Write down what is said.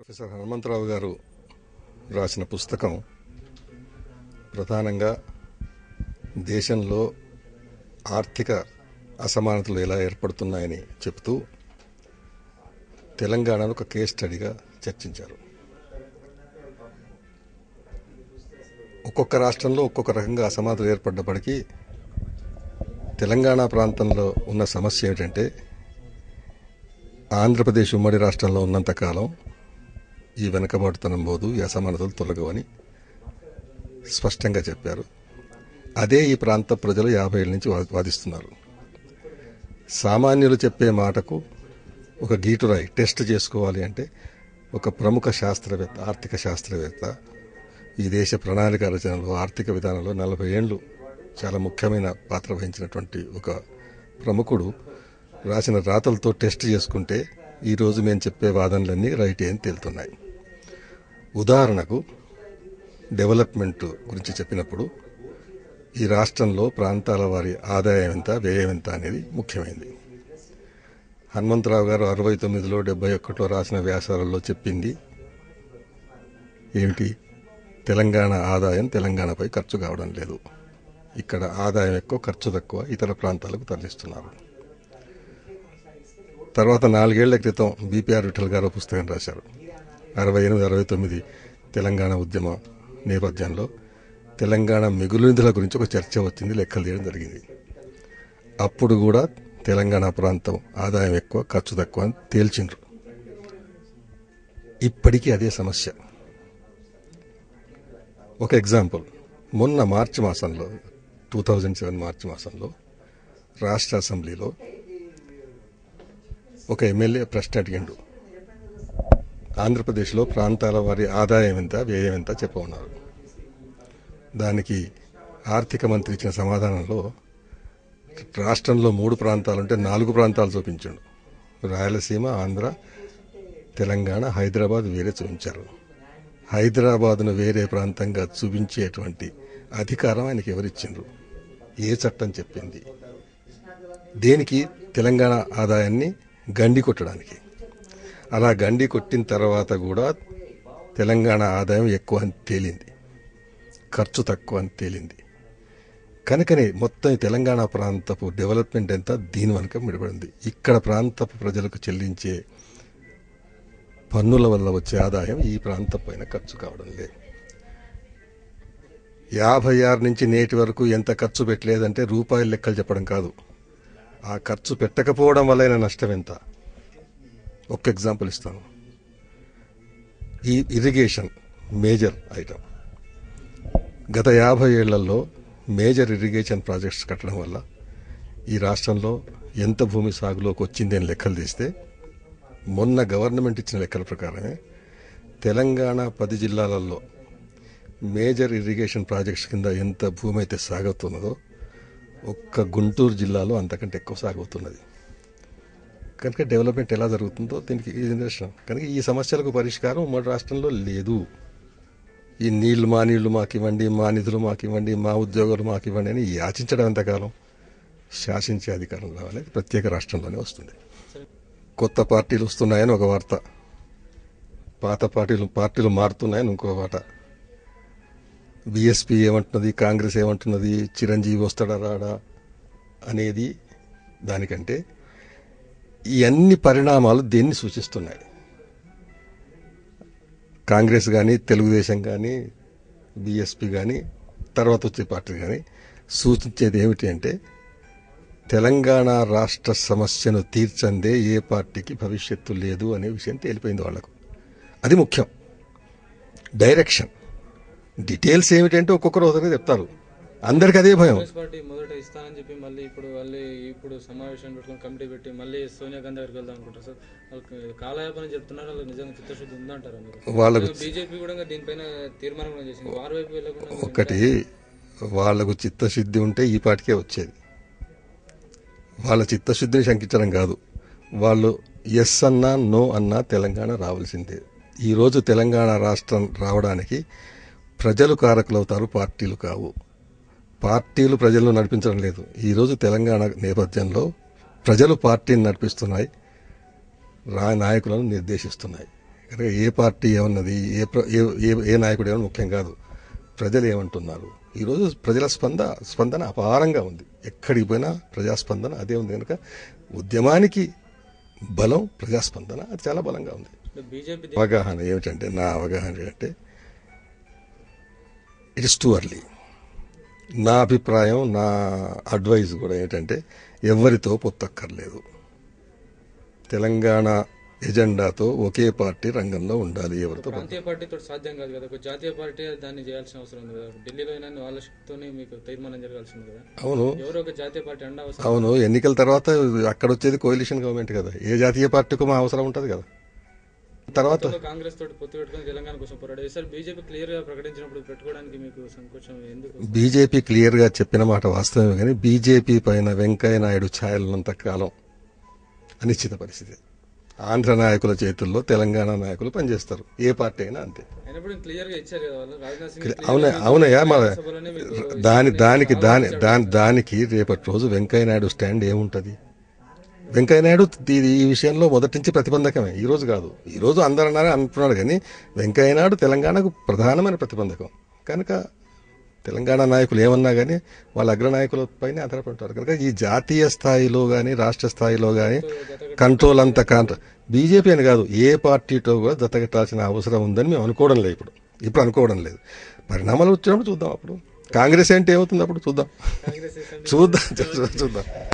professor Hanumantharao గారు రాసిన పుస్తకం ప్రధానంగా దేశంలో ఆర్థిక అసమానతలు ఎలా ఏర్పడుతున్నాయని చెప్తూ తెలంగాణను ఒక కేస్ స్టడీగా చర్చించారు ఒక్కొక్క రాష్ట్రంలో ఒక్కొక్క రకంగా అసమానతలు ఏర్పడ్డప్పటికీ తెలంగాణ ప్రాంతంలో ఉన్న సమస్య ఏమిటంటే ఆంధ్రప్రదేశ్ ఉమ్మడి రాష్ట్రంలో ఉన్నంతకాలం ఈ వెనుకబాటుతనం పోదు ఈ అసమానతలు తొలగవని స్పష్టంగా చెప్పారు అదే ఈ ప్రాంత ప్రజలు యాభై ఏళ్ళ నుంచి వా- వాదిస్తున్నారు సామాన్యులు చెప్పే మాటకు ఒక గీటురాయి టెస్ట్ చేసుకోవాలి అంటే ఒక ప్రముఖ శాస్త్రవేత్త ఆర్థిక శాస్త్రవేత్త ఈ దేశ ప్రణాళిక రచనలో ఆర్థిక విధానంలో నలభై ఏళ్ళు చాలా ముఖ్యమైన పాత్ర వహించినటువంటి ఒక ప్రముఖుడు రాసిన రాతలతో టెస్ట్ చేసుకుంటే ఈరోజు మేము చెప్పే వాదనలన్నీ రైటే అని తేలుతున్నాయి ఉదాహరణకు డెవలప్మెంట్ గురించి చెప్పినప్పుడు ఈ రాష్ట్రంలో ప్రాంతాల వారి ఆదాయం ఎంత వ్యయం ఎంత అనేది ముఖ్యమైనది హనుమంతరావు గారు అరవై తొమ్మిదిలో డెబ్బై ఒకటిలో రాసిన వ్యాసాలలో చెప్పింది ఏమిటి తెలంగాణ ఆదాయం తెలంగాణపై ఖర్చు కావడం లేదు ఇక్కడ ఆదాయం ఎక్కువ ఖర్చు తక్కువ ఇతర ప్రాంతాలకు తరలిస్తున్నారు తర్వాత నాలుగేళ్ల క్రితం బీపీఆర్ విఠల్ గారు ఒక పుస్తకం రాశారు అరవై ఎనిమిది అరవై తొమ్మిది తెలంగాణ ఉద్యమ నేపథ్యంలో తెలంగాణ మిగులు నిధుల గురించి ఒక చర్చ వచ్చింది లెక్కలు తీయడం జరిగింది అప్పుడు కూడా తెలంగాణ ప్రాంతం ఆదాయం ఎక్కువ ఖర్చు తక్కువ అని తేల్చిండ్రు ఇప్పటికీ అదే సమస్య ఒక ఎగ్జాంపుల్ మొన్న మార్చి మాసంలో టూ థౌజండ్ సెవెన్ మార్చి మాసంలో రాష్ట్ర అసెంబ్లీలో ఒక ఎమ్మెల్యే ప్రశ్న అడిగిండు ఆంధ్రప్రదేశ్లో ప్రాంతాల వారి ఆదాయం ఎంత వ్యయం ఎంత చెప్పమన్నారు దానికి ఆర్థిక మంత్రి ఇచ్చిన సమాధానంలో రాష్ట్రంలో మూడు ప్రాంతాలుంటే నాలుగు ప్రాంతాలు చూపించాడు రాయలసీమ ఆంధ్ర తెలంగాణ హైదరాబాద్ వేరే చూపించారు హైదరాబాద్ను వేరే ప్రాంతంగా చూపించేటువంటి అధికారం ఆయనకి ఎవరిచ్చిండ్రు ఏ చట్టం చెప్పింది దేనికి తెలంగాణ ఆదాయాన్ని గండి కొట్టడానికి అలా గండి కొట్టిన తర్వాత కూడా తెలంగాణ ఆదాయం ఎక్కువ అని తేలింది ఖర్చు తక్కువ అని తేలింది కనుకనే మొత్తం ఈ తెలంగాణ ప్రాంతపు డెవలప్మెంట్ ఎంత దీని వెనుక ముడిపడింది ఇక్కడ ప్రాంతపు ప్రజలకు చెల్లించే పన్నుల వల్ల వచ్చే ఆదాయం ఈ ప్రాంతం పైన ఖర్చు కావడం లేదు యాభై ఆరు నుంచి నేటి వరకు ఎంత ఖర్చు పెట్టలేదంటే రూపాయల లెక్కలు చెప్పడం కాదు ఆ ఖర్చు పెట్టకపోవడం వల్ల నష్టం ఎంత ఒక్క ఎగ్జాంపుల్ ఇస్తాను ఈ ఇరిగేషన్ మేజర్ ఐటమ్ గత యాభై ఏళ్లలో మేజర్ ఇరిగేషన్ ప్రాజెక్ట్స్ కట్టడం వల్ల ఈ రాష్ట్రంలో ఎంత భూమి సాగులోకి వచ్చింది అని లెక్కలు తీస్తే మొన్న గవర్నమెంట్ ఇచ్చిన లెక్కల ప్రకారమే తెలంగాణ పది జిల్లాలలో మేజర్ ఇరిగేషన్ ప్రాజెక్ట్స్ కింద ఎంత భూమి అయితే సాగుతున్నదో ఒక్క గుంటూరు జిల్లాలో అంతకంటే ఎక్కువ సాగుతున్నది కనుక డెవలప్మెంట్ ఎలా జరుగుతుందో దీనికి ఇది నిదర్శనం కనుక ఈ సమస్యలకు పరిష్కారం ఉమ్మడి రాష్ట్రంలో లేదు ఈ నీళ్లు మా నీళ్లు మాకు ఇవ్వండి మా నిధులు మాకు ఇవ్వండి మా ఉద్యోగాలు మాకు ఇవ్వండి అని యాచించడం ఎంతకాలం శాసించే అధికారం రావాలి అది ప్రత్యేక రాష్ట్రంలోనే వస్తుంది కొత్త పార్టీలు వస్తున్నాయని ఒక వార్త పాత పార్టీలు పార్టీలు మారుతున్నాయని ఇంకో వార్త బీఎస్పీ ఏమంటున్నది కాంగ్రెస్ ఏమంటున్నది చిరంజీవి వస్తాడా రాడా అనేది దానికంటే ఈ అన్ని పరిణామాలు దేన్ని సూచిస్తున్నాయి కాంగ్రెస్ కానీ తెలుగుదేశం కానీ బీఎస్పీ కానీ తర్వాత వచ్చే పార్టీ కానీ సూచించేది ఏమిటి అంటే తెలంగాణ రాష్ట్ర సమస్యను తీర్చందే ఏ పార్టీకి భవిష్యత్తు లేదు అనే విషయం తేలిపోయింది వాళ్లకు అది ముఖ్యం డైరెక్షన్ డీటెయిల్స్ ఏమిటంటే ఒక్కొక్కరు ఒకరికి చెప్తారు అందరికి అదే భయం కాంగ్రెస్ పార్టీ మొదట ఇస్తానని చెప్పి మళ్ళీ ఇప్పుడు మళ్ళీ ఇప్పుడు సమావేశం పెట్టుకుని కమిటీ పెట్టి మళ్ళీ సోనియా గాంధీ దగ్గరికి వెళ్దాం అనుకుంటారు సార్ వాళ్ళకి కాలయాపన చెప్తున్నారు వాళ్ళకి నిజంగా చిత్తశుద్ధి ఉందంటారా మీరు వాళ్ళకు బీజేపీ కూడా దీనిపైన తీర్మానం కూడా చేసింది వారి వైపు వెళ్ళకుండా ఒకటి వాళ్లకు చిత్తశుద్ధి ఉంటే ఈ పాటికే వచ్చేది వాళ్ళ చిత్తశుద్ధిని శంకించడం కాదు వాళ్ళు ఎస్ అన్నా నో అన్నా తెలంగాణ రావాల్సిందే ఈరోజు తెలంగాణ రాష్ట్రం రావడానికి ప్రజలు కారకులవుతారు పార్టీలు కావు పార్టీలు ప్రజలను నడిపించడం లేదు ఈరోజు తెలంగాణ నేపథ్యంలో ప్రజలు పార్టీని నడిపిస్తున్నాయి రా నాయకులను నిర్దేశిస్తున్నాయి కనుక ఏ పార్టీ ఏమన్నది ఏ ప్ర- ఏ- ఏ- ఏ నాయకుడు ఏమన్నా ముఖ్యం కాదు ప్రజలు ఏమంటున్నారు ఈరోజు ప్రజల స్పంద స్పందన అపారంగా ఉంది ఎక్కడికి పోయినా ప్రజాస్పందన అదే ఉంది కనుక ఉద్యమానికి బలం ప్రజాస్పందన అది చాలా బలంగా ఉంది బీజేపీ అవగాహన ఏమిటంటే నా అవగాహన ఏంటంటే ఇట్ ఇస్ టూ అర్లీ నా అభిప్రాయం నా అడ్వైజ్ కూడా ఏంటంటే ఎవరితో పొత్తక్కర్లేదు తెలంగాణ ఎజెండాతో ఒకే పార్టీ రంగంలో ఉండాలి ఎవరితో పొత్తు- ప్రాంతీయ పార్టీతో సాధ్యం కాదు కదా ఒక జాతీయ పార్టీ దాన్ని చేయాల్సిన అవసరం ఉంది కదా ఢిల్లీలో అయినా వాళ్ళ శక్తితోనే మీకు తీర్మానం జరగాల్సింది కదా అవును ఎవరో ఒక జాతీయ పార్టీ అండ అవసరం అవును ఎన్నికల తర్వాత అక్కడ వచ్చేది కోalition గవర్నమెంట్ కదా ఏ జాతీయ పార్టీకి మా అవసరం ఉంటుంది కదా తర్వాత గతంలో కాంగ్రెస్ తోటి పొత్తు పెట్టుకుని తెలంగాణ కోసం పోరాడు సార్ బీజేపీ క్లియర్ గా ప్రకటించినప్పుడు పెట్టుకోవడానికి మీకు సంకోచం ఎందుకు బీజేపీ క్లియర్గా చెప్పిన మాట వాస్తవమే కానీ బీజేపీ పైన వెంకయ్య నాయుడు ఛాయలున్నంత కాలం అనిశ్చిత పరిస్థితి ఆంధ్ర నాయకుల చేతుల్లో తెలంగాణ నాయకులు పనిచేస్తారు ఏ పార్టీ అయినా అంతే అయినప్పుడు క్లియర్ గా ఇచ్చారు కదా వాళ్ళు రాజ్నాథ్ సింగ్ అవునా అవునయ్యా మరి సభలోనే మీకు దాని దానికి దాని దాని దానికి రేపటి రోజు వెంకయ్య నాయుడు స్టాండ్ ఏముంటది వెంకయ్య నాయుడు ఇది ఈ విషయంలో మొదటి నుంచి ప్రతిబంధకమే ఈ రోజు కాదు ఈ రోజు అందరూ అన్నారు అంటున్నాడు కానీ వెంకయ్య నాయుడు తెలంగాణకు ప్రధానమైన ప్రతిబంధకం కనుక తెలంగాణ నాయకులు ఏమన్నా కానీ వాళ్ళ అగ్రనాయకుల పైన ఆధారపడతారు కనుక ఈ జాతీయ స్థాయిలో కానీ రాష్ట్ర స్థాయిలో కానీ కంట్రోల్ అంత కాంట్ర బీజేపీ అని కాదు ఏ పార్టీతో కూడా జతగట్టాల్సిన అవసరం ఉందని మేము అనుకోవడం లేదు ఇప్పుడు ఇప్పుడు అనుకోవడం లేదు పరిణామాలు వచ్చినప్పుడు చూద్దాం అప్పుడు కాంగ్రెస్ అంటే ఏమవుతుంది అప్పుడు చూద్దాం కాంగ్రెస్ చూద్దాం చూద్దాం